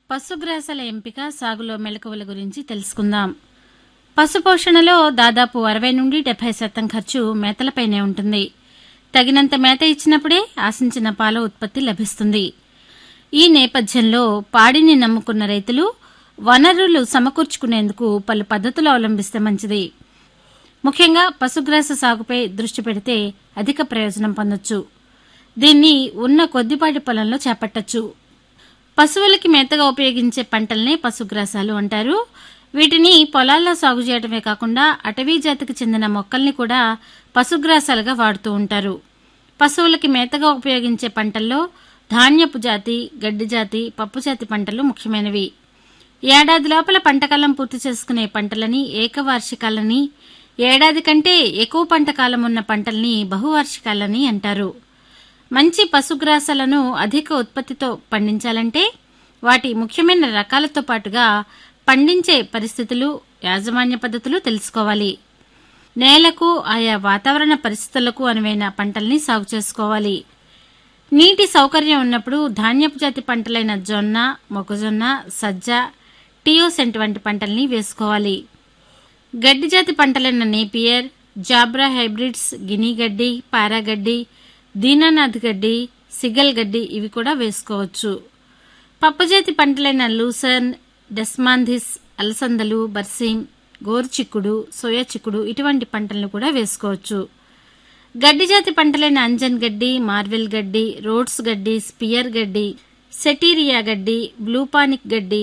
పశుగ్రాసాల ఎంపిక సాగులో మెలకువల గురించి తెలుసుకుందాం పశుపోషణలో దాదాపు అరవై నుండి డెబ్బై శాతం ఖర్చు మేతలపైనే ఉంటుంది తగినంత మేత ఇచ్చినప్పుడే ఆశించిన పాల ఉత్పత్తి లభిస్తుంది ఈ నేపథ్యంలో పాడిని నమ్ముకున్న రైతులు వనరులు సమకూర్చుకునేందుకు పలు పద్ధతులు అవలంబిస్తే మంచిది ముఖ్యంగా పశుగ్రాస సాగుపై దృష్టి పెడితే అధిక ప్రయోజనం పొందొచ్చు దీన్ని ఉన్న కొద్దిపాటి పొలంలో చేపట్టొచ్చు పశువులకి మేతగా ఉపయోగించే పంటల్నే పశుగ్రాసాలు అంటారు వీటిని పొలాల్లో సాగు చేయడమే కాకుండా అటవీ జాతికి చెందిన మొక్కల్ని కూడా పశుగ్రాసాలుగా వాడుతూ ఉంటారు పశువులకి మేతగా ఉపయోగించే పంటల్లో ధాన్యపు జాతి గడ్డి జాతి పప్పు జాతి పంటలు ముఖ్యమైనవి ఏడాది లోపల పంటకాలం పూర్తి చేసుకునే పంటలని ఏకవార్షికాలని ఏడాది కంటే ఎక్కువ పంట కాలం ఉన్న పంటల్ని బహువార్షికాలని అంటారు మంచి పశుగ్రాసాలను అధిక ఉత్పత్తితో పండించాలంటే వాటి ముఖ్యమైన రకాలతో పాటుగా పండించే పరిస్థితులు యాజమాన్య పద్ధతులు తెలుసుకోవాలి నేలకు ఆయా వాతావరణ పరిస్థితులకు అనువైన పంటల్ని సాగు చేసుకోవాలి నీటి సౌకర్యం ఉన్నప్పుడు ధాన్యపు జాతి పంటలైన జొన్న మొక్కజొన్న సజ్జ టియోసెంట్ వంటి పంటల్ని వేసుకోవాలి గడ్డి జాతి పంటలైన నేపియర్ జాబ్రా హైబ్రిడ్స్ గిని గడ్డి పారాగడ్డి దీనానాథ్ గడ్డి సిగల్ గడ్డి ఇవి కూడా వేసుకోవచ్చు పప్పుజాతి పంటలైన లూసర్న్ డెస్మాంధిస్ అలసందలు బర్సీం గోరుచిక్కుడు సోయా చిక్కుడు ఇటువంటి పంటలను కూడా వేసుకోవచ్చు గడ్డి జాతి పంటలైన అంజన్ గడ్డి మార్వెల్ గడ్డి రోడ్స్ గడ్డి స్పియర్ గడ్డి సెటీరియా గడ్డి బ్లూపానిక్ గడ్డి